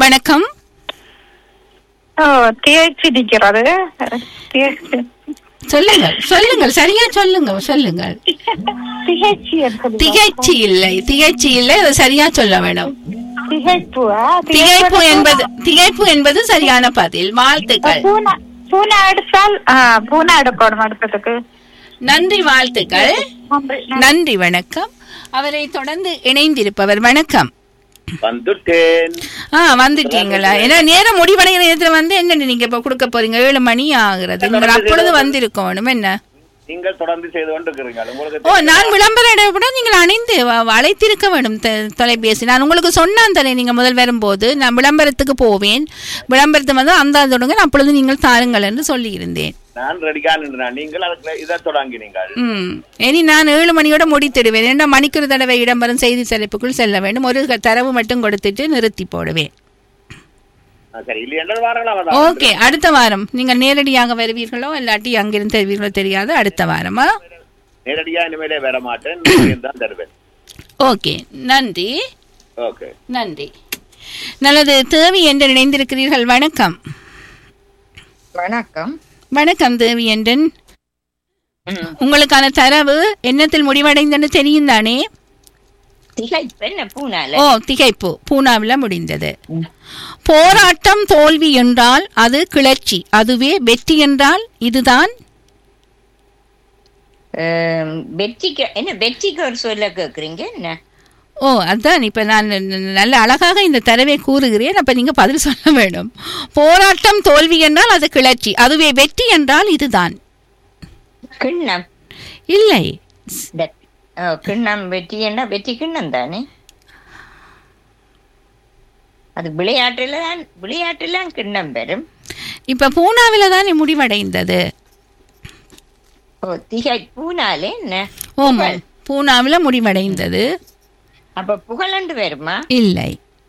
வணக்கம் ஓ திகழ்ச்சி நிக்கிறது திகழ்ச்சி சொல்லுங்கள் சொல்லுங்கள் சரியா சொல்லுங்க சொல்லுங்கள் திகழ்ச்சி என்பது திகைச்சி இல்லை திகைச்சி இல்லை அதை சரியா சொல்ல வேணும் திகைப்புவா திகைப்பு என்பது திகைப்பு என்பது சரியான பதில் வாழ்த்துக்கள் பூனா பூனா எடுத்தால் ஆ, பூனா எடுக்கணும் அடுத்ததுக்கு நன்றி வாழ்த்துக்கள் நன்றி. நன்றி வணக்கம் அவரை தொடர்ந்து இணைந்திருப்பவர் வணக்கம் வந்துட்டேன் ஆ வந்துட்டீங்களா ஏன்னா நேரம் முடிவடைகிற நேரத்துல வந்து என்ன நீங்க இப்ப கொடுக்க போறீங்க ஏழு மணி ஆகுறது நீங்கள் அப்பொழுது வந்திருக்கணும் என்ன நீங்கள் தொடர்ந்து செய்து கொண்டிருக்கிறீங்க உங்களுக்கு ஓ நான் விளம்பரம் இடைப்பட நீங்கள் அணைந்து வ- அழைத்திருக்க வேண்டும் த- தொலைபேசி நான் உங்களுக்கு சொன்னான் தானே நீங்க முதல் வரும்போது நான் விளம்பரத்துக்கு போவேன் விளம்பரத்தை வந்து அந்த தொடங்க அப்பொழுது நீங்கள் தாருங்கள் என்று சொல்லியிருந்தேன் நான் ரெடியா நின்றேன் நீங்கள் அதுக்கு இதை தொடங்கினீங்கள் ம் இனி நான் ஏழு மணியோட முடித்திடுவேன் ஏன்னா மணிக்கு ஒரு தடவை இடம்பெறும் செய்தி தலைப்புக்குள் செல்ல வேண்டும் ஒரு க- தரவு மட்டும் கொடுத்துட்டு நிறுத்தி போடுவேன் ஆ, சரி இல்லை என்றால் வாரங்களா வந்தா ஓகே அடுத்த வாரம் நீங்கள் நேரடியாக வருவீர்களோ இல்லாட்டி அங்கிருந்து தருவீர்களோ தெரியாது அடுத்த வாரமா நேரடியா இனிமேலே வர மாட்டேன் நீங்கள் தான் தருவேன் ஓகே நன்றி ஓகே நன்றி நல்லது தேவி என்று நினைந்திருக்கிறீர்கள் வணக்கம் வணக்கம் வணக்கம் தேவி என்றன் உங்களுக்கான தரவு எண்ணத்தில் முடிவடைந்தன்னு தெரியும் தானே திகைப்பு என்ன பூனால ஓ திகைப்பு பூனாவில் முடிந்தது போராட்டம் தோல்வி என்றால் அது கிளர்ச்சி அதுவே வெற்றி என்றால் இதுதான் அஹ், வெற்றிக்கு என்ன வெற்றிக்கு ஒரு சொல்ல கேக்குறீங்க என்ன ஓ அதான் இப்ப நான் ந- நல்ல அழகாக இந்த தரவை கூறுகிறேன் அப்ப நீங்க பதில் சொல்ல வேண்டும் போராட்டம் தோல்வி என்றால் அது கிளர்ச்சி அதுவே வெற்றி என்றால் இதுதான் கிண்ணம் இல்லை வெ- ஓ, கிண்ணம் வெற்றி என்ன வெற்றி கிண்ணம் தானே அது விளையாட்டுல தான் விளையாட்டுல கிண்ணம் பெறும் இப்ப பூனாவில தான் முடிவடைந்தது ஓ திகை பூனாலே என்ன ஓமா பூனாவில முடிவடைந்தது அப்ப புகழண்டு வருமா இல்லை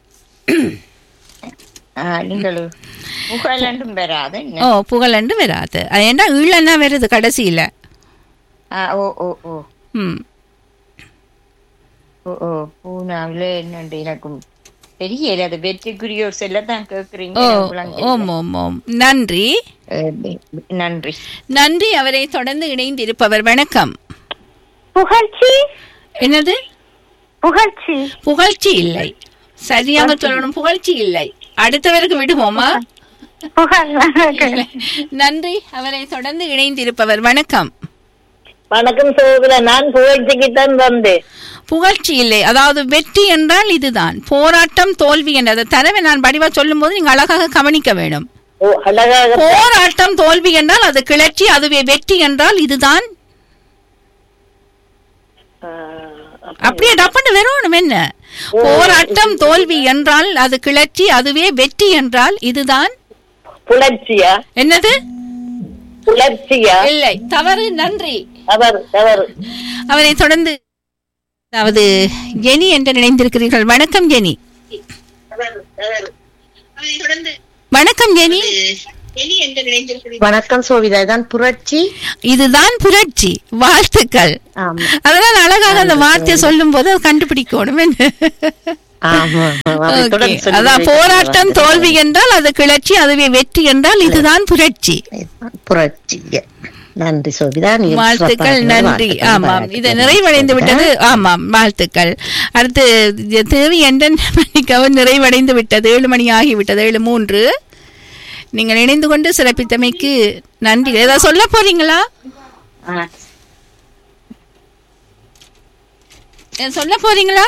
ஆ, நீங்கள் புகழண்டும் வராது என்ன ஓ புகழண்டு வராது அது என்ன ஈழன்னா வருது கடைசியில ஆ, ஓ ஓ ஓ ம் ஓ ஓ பூனாவில என்னண்டு எனக்கும் தெரியல அது வெற்றிக்குரிய ஒரு செல்ல தான் கேக்குறீங்க ஓ எனக்கு விளங்கல. ஓம் ஓம் ஓம் நன்றி அஹ், நன்றி நன்றி அவரை தொடர்ந்து இணைந்திருப்பவர் வணக்கம் புகழ்ச்சி என்னது புகழ்ச்சி புகழ்ச்சி இல்லை சரியாக சொல்லணும் புகழ்ச்சி இல்லை அடுத்தவருக்கு விடுவோமா புகழ் நன்றி அவரை தொடர்ந்து இணைந்திருப்பவர் வணக்கம் வணக்கம் சோதர நான் புகழ்ச்சிக்கு தான் வந்தேன் புகழ்ச்சி இல்லை அதாவது வெற்றி என்றால் இதுதான் போராட்டம் தோல்வி என்றது தரவை நான் வடிவா சொல்லும் போது நீங்க அழகாக கவனிக்க வேண்டும் ஓ அழகாக போராட்டம் தோல்வி என்றால் அது கிளர்ச்சி அதுவே வெற்றி என்றால் இதுதான் அப்படியே டப்பண்டு வரணும் என்ன போராட்டம் தோல்வி என்றால் அது கிளர்ச்சி அதுவே வெற்றி என்றால் இதுதான் புலர்ச்சியா என்னது புலர்ச்சியா இல்லை தவறு நன்றி அவர் அவர் அவரை தொடர்ந்து அதாவது ஜெனி என்று நினைந்திருக்கிறீர்கள் வணக்கம் ஜெனி வணக்கம் ஜெனி வணக்கம் சோவிதா இதான் புரட்சி இதுதான் புரட்சி வாழ்த்துக்கள் ஆமா அதனால அழகாக அந்த வார்த்தையை சொல்லும் போது அதை கண்டுபிடிக்கணும் என்ன? ஆமா அதை Okay. தொடர்ந்து சொல்லி அதான் போராட்டம் தோல்வி என்றால் அது கிளர்ச்சி அதுவே வெற்றி என்றால் இதுதான் புரட்சி புரட்சி நன்றி சோவிதா நீ வாழ்த்துக்கள் சிறப்பாக நன்றி வாழ்த்துக்கள், ஆமாம் வாழ்த்துக்கள். இது நிறைவடைந்து விட்டது ஆமாம் வாழ்த்துக்கள் அடுத்து இது தேவி என்ற மணிக்கவும் நிறைவடைந்து விட்டது ஏழு மணி ஆகிவிட்டது ஏழு மூன்று நீங்கள் இணைந்து கொண்டு சிறப்பித்தமைக்கு நன்றி ஏதாவது சொல்ல போறீங்களா ஆ, ஏதாவது சொல்ல போறீங்களா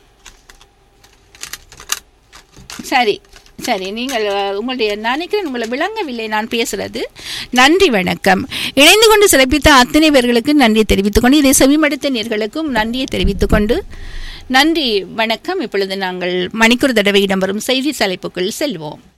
சரி சரி நீங்கள் அஹ், உங்களுடைய நினைக்கிறேன் உங்களை விளங்கவில்லை நான் பேசுறது நன்றி வணக்கம் இணைந்து கொண்டு சிறப்பித்த அத்தனை பேர்களுக்கு நன்றி தெரிவித்துக் கொண்டு இதை செவிமடுத்த நேர்களுக்கும் நன்றியை தெரிவித்துக் கொண்டு நன்றி வணக்கம் இப்பொழுது நாங்கள் மணிக்கூர் தடவை இடம்பெறும் செய்தி தலைப்புக்குள் செல்வோம்